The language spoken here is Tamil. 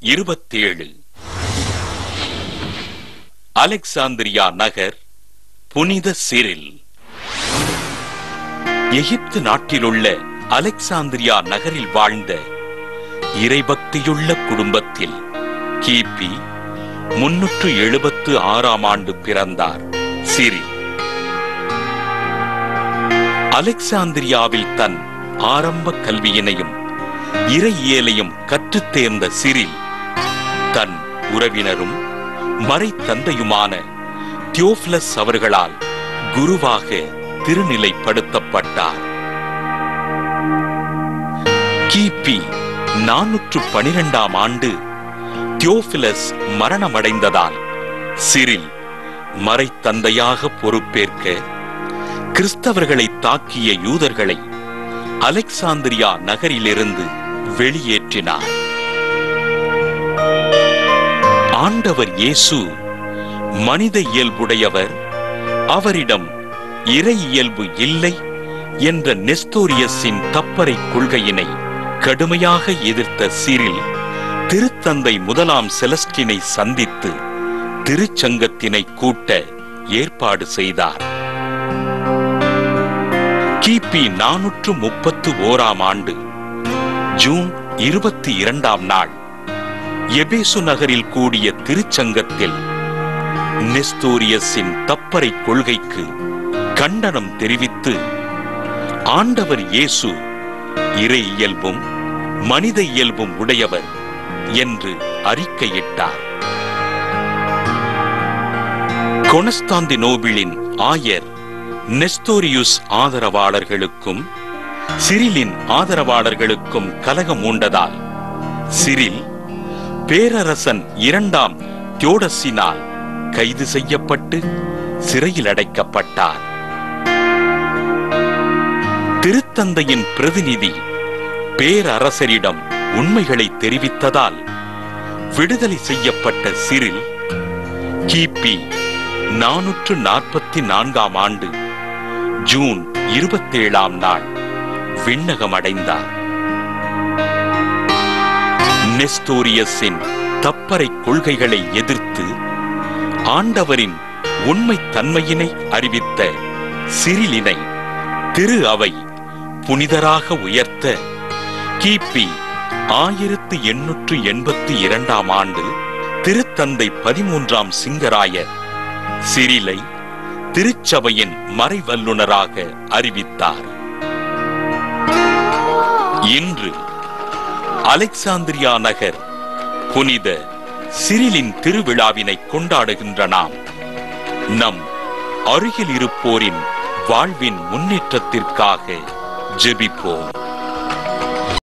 இருபத்தேழு அலெக்சாந்திரியா நகர் புனித சிரில் எகிப்து நாட்டிலுள்ள அலெக்சாந்திரியா நகரில் வாழ்ந்த இறைபக்தியுள்ள குடும்பத்தில் கிபி முன்னூற்று எழுபத்து ஆறாம் ஆண்டு பிறந்தார் சிரில் அலெக்சாந்திரியாவில் தன் ஆரம்ப கல்வியினையும் இறையியலையும் கற்றுத் தேர்ந்த சிரில் தன் உறவினரும் மறை தந்தையுமான தியோஃபிலஸ் அவர்களால் குருவாக திருநிலைப்படுத்தப்பட்டார் கிபி நானூற்று பனிரெண்டாம் ஆண்டு தியோஃபிலஸ் மரணமடைந்ததால் சிரில் மறைத்தந்தையாக பொறுப்பேற்க கிறிஸ்தவர்களை தாக்கிய யூதர்களை அலெக்சாந்திரியா நகரிலிருந்து வெளியேற்றினார் ஆண்டவர் இயேசு மனித இயல்புடையவர் அவரிடம் இறை இயல்பு இல்லை என்ற நெஸ்தோரியஸின் தப்பறை கொள்கையினை கடுமையாக எதிர்த்த சிரில் திருத்தந்தை முதலாம் செலஸ்டினை சந்தித்து திருச்சங்கத்தினை கூட்ட ஏற்பாடு செய்தார் கிபி நானூற்று முப்பத்து ஓராம் ஆண்டு ஜூன் இருபத்தி இரண்டாம் நாள் எபேசு நகரில் கூடிய திருச்சங்கத்தில் நெஸ்தோரியஸின் தப்பறை கொள்கைக்கு கண்டனம் தெரிவித்து ஆண்டவர் இயேசு இறை இயல்பும் மனித இயல்பும் உடையவர் என்று அறிக்கையிட்டார் கொனஸ்தாந்தினோபிளின் ஆயர் நெஸ்தோரியுஸ் ஆதரவாளர்களுக்கும் சிரிலின் ஆதரவாளர்களுக்கும் கலகம் உண்டதால் சிரில் பேரரசன் இரண்டாம் தியோடஸினால் கைது செய்யப்பட்டு சிறையில் அடைக்கப்பட்டார் திருத்தந்தையின் பிரதிநிதி பேரரசரிடம் உண்மைகளை தெரிவித்ததால் விடுதலை செய்யப்பட்ட சிரில் கிபி நானூற்று நாற்பத்தி நான்காம் ஆண்டு ஜூன் இருபத்தேழாம் நாள் விண்ணகம் அடைந்தார் நெஸ்தோரியஸின் தப்பறை கொள்கைகளை எதிர்த்து ஆண்டவரின் உண்மை தன்மையினை அறிவித்த சிரிலினை திரு அவை புனிதராக உயர்த்த கிபி ஆயிரத்து எண்ணூற்று எண்பத்தி இரண்டாம் ஆண்டு திருத்தந்தை பதிமூன்றாம் சிங்கராயர் சிரிலை திருச்சபையின் மறைவல்லுனராக அறிவித்தார் இன்று அலெக்சாந்திரியா நகர் புனித சிரிலின் திருவிழாவினை கொண்டாடுகின்ற நாம் நம் அருகில் இருப்போரின் வாழ்வின் முன்னேற்றத்திற்காக ஜெபிப்போம்